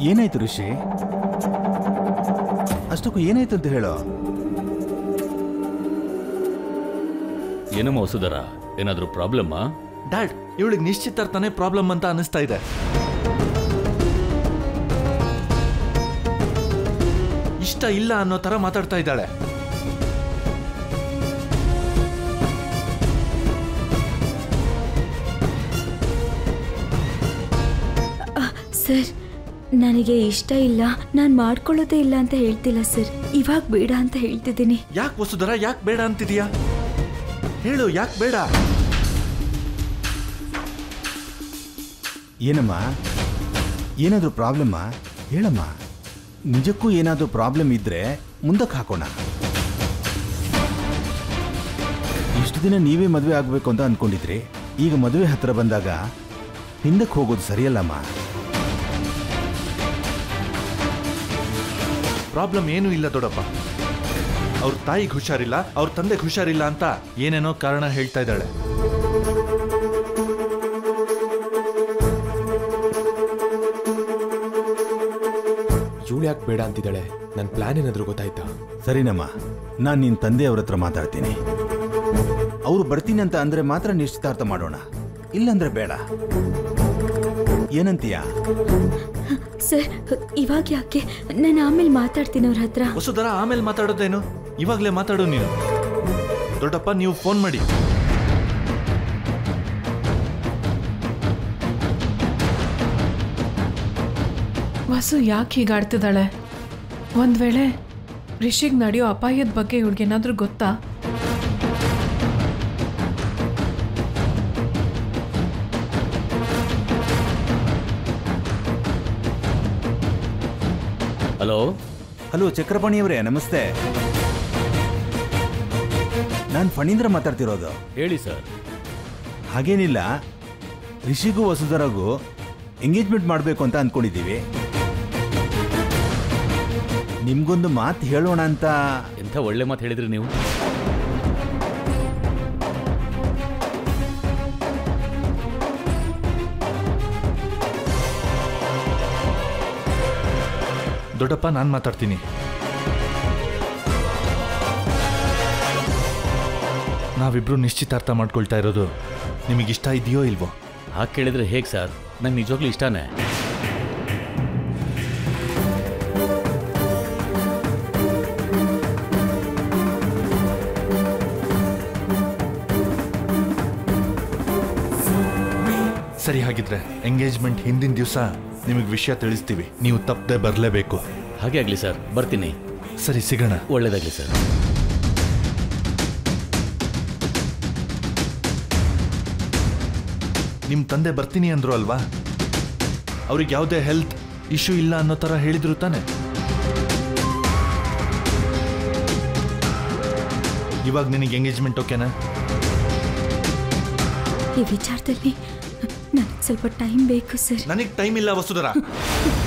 ಏನಾಯ್ತು ಋಷಿ ಅಷ್ಟಕ್ಕೂ ಏನಾಯ್ತು ಅಂತ ಹೇಳೋ ಏನಮ್ಮ ವಸುಧರ ಏನಾದರೂ ಪ್ರಾಬ್ಲಮ್ಮಾ ಡ್ಯಾಡ್ ಇವಳಿಗೆ ನಿಶ್ಚಿತಾರ್ಥನೇ ಪ್ರಾಬ್ಲಮ್ ಅಂತ ಅನಿಸ್ತಾ ಇದೆ ಇಷ್ಟ ಇಲ್ಲ ಅನ್ನೋ ತರ ಮಾತಾಡ್ತಾ ಇದ್ದಾಳೆ ಸರ್ ನನಗೆ ಇಷ್ಟ ಇಲ್ಲ ನಾನು ಮಾಡ್ಕೊಳ್ಳೋದೇ ಇಲ್ಲ ಅಂತ ಹೇಳ್ತಿಲ್ಲ ಸರ್ ಇವಾಗ ಬೇಡ ಅಂತ ಹೇಳ್ತಿದ್ದೀನಿ ಯಾಕೆ ವಸುಧರ ಯಾಕೆ ಬೇಡ ಅಂತಿದ್ಯಾ ಹೇಳು ಯಾಕೆ ಬೇಡ ಏನಮ್ಮ ಏನಾದರೂ ಪ್ರಾಬ್ಲಮ್ಮಾ ಹೇಳಮ್ಮ ನಿಜಕ್ಕೂ ಏನಾದರೂ ಪ್ರಾಬ್ಲಮ್ ಇದ್ರೆ ಮುಂದಕ್ಕೆ ಹಾಕೋಣ ಇಷ್ಟು ದಿನ ನೀವೇ ಮದುವೆ ಆಗಬೇಕು ಅಂತ ಅಂದ್ಕೊಂಡಿದ್ರಿ ಈಗ ಮದುವೆ ಹತ್ರ ಬಂದಾಗ ಹಿಂದಕ್ಕೆ ಹೋಗೋದು ಸರಿಯಲ್ಲಮ್ಮ ಪ್ರಾಬ್ಲಮ್ ಏನೂ ಇಲ್ಲ ದೊಡ್ಡಪ್ಪ ಅವ್ರ ತಾಯಿಗೆ ಹುಷಾರಿಲ್ಲ ಅವ್ರ ತಂದೆಗೆ ಹುಷಾರಿಲ್ಲ ಅಂತ ಏನೇನೋ ಕಾರಣ ಹೇಳ್ತಾ ಇದ್ದಾಳೆ ಇವಳು ಯಾಕೆ ಬೇಡ ಅಂತಿದ್ದಾಳೆ ನನ್ನ ಪ್ಲಾನ್ ಏನಾದರೂ ಗೊತ್ತಾಯ್ತಾ ಸರಿನಮ್ಮ ನಾನು ನಿನ್ನ ತಂದೆಯವ್ರ ಹತ್ರ ಮಾತಾಡ್ತೀನಿ ಅವರು ಬರ್ತೀನಿ ಅಂತ ಅಂದ್ರೆ ಮಾತ್ರ ನಿಶ್ಚಿತಾರ್ಥ ಮಾಡೋಣ ಇಲ್ಲಂದ್ರೆ ಬೇಡ ಏನಂತೀಯ ಸರ್ ಇವಾಗ ಯಾಕೆ ನಾನು ಆಮೇಲೆ ಮಾತಾಡ್ತೀನಿ ಅವ್ರ ಹತ್ರ ವಸುಧರ ಆಮೇಲೆ ಮಾತಾಡೋದೇನು ಇವಾಗಲೇ ಮಾತಾಡು ನೀನು ದೊಡ್ಡಪ್ಪ ನೀವು ಫೋನ್ ಮಾಡಿ ವಸು ಯಾಕೆ ಹೀಗಾಡ್ತಿದ್ದಾಳೆ ಒಂದು ವೇಳೆ ರಿಷಿಗ್ ನಡೆಯೋ ಅಪಾಯದ ಬಗ್ಗೆ ಇವಳಿಗೇನಾದ್ರೂ ಗೊತ್ತಾ ಹಲೋ ಹಲೋ ಚಕ್ರಪಾಣಿಯವರೇ ನಮಸ್ತೆ ನಾನು ಫಣೀಂದ್ರ ಮಾತಾಡ್ತಿರೋದು ಹೇಳಿ ಸರ್ ಹಾಗೇನಿಲ್ಲ ರಿಷಿಗೂ ವಸುಧರಾಗೂ ಎಂಗೇಜ್ಮೆಂಟ್ ಮಾಡಬೇಕು ಅಂತ ಅಂದ್ಕೊಂಡಿದ್ದೀವಿ ನಿಮ್ಗೊಂದು ಮಾತು ಹೇಳೋಣ ಅಂತ ಎಂಥ ಒಳ್ಳೆ ಮಾತು ಹೇಳಿದ್ರಿ ನೀವು ದೊಡ್ಡಪ್ಪ ನಾನು ಮಾತಾಡ್ತೀನಿ ನಾವಿಬ್ರು ನಿಶ್ಚಿತಾರ್ಥ ಮಾಡ್ಕೊಳ್ತಾ ಇರೋದು ನಿಮಗಿಷ್ಟ ಇದೆಯೋ ಇಲ್ವೋ ಹಾಗೆ ಕೇಳಿದ್ರೆ ಹೇಗೆ ಸರ್ ನಂಗೆ ನಿಜವಾಗ್ಲೂ ಇಷ್ಟನೇ ಸರಿ ಹಾಗಿದ್ರೆ ಎಂಗೇಜ್ಮೆಂಟ್ ಹಿಂದಿನ ದಿವಸ ನಿಮಗೆ ವಿಷಯ ತಿಳಿಸ್ತೀವಿ ನೀವು ತಪ್ಪದೆ ಬರಲೇಬೇಕು ಹಾಗೆ ಆಗಲಿ ಸರ್ ಬರ್ತೀನಿ ಸರಿ ಸಿಗೋಣ ಒಳ್ಳೇದಾಗಲಿ ಸರ್ ನಿಮ್ಮ ತಂದೆ ಬರ್ತೀನಿ ಅಂದ್ರು ಅಲ್ವಾ ಅವ್ರಿಗೆ ಯಾವುದೇ ಹೆಲ್ತ್ ಇಶ್ಯೂ ಇಲ್ಲ ಅನ್ನೋ ಥರ ಹೇಳಿದ್ರು ತಾನೆ ಇವಾಗ ನಿನಗೆ ಎಂಗೇಜ್ಮೆಂಟ್ ಓಕೆನಾ ಈ ವಿಚಾರದಲ್ಲಿ ನನಗೆ ಸ್ವಲ್ಪ ಟೈಮ್ ಬೇಕು ಸರ್ ನನಗೆ ಟೈಮ್ ಇಲ್ಲ ವಸುಧರ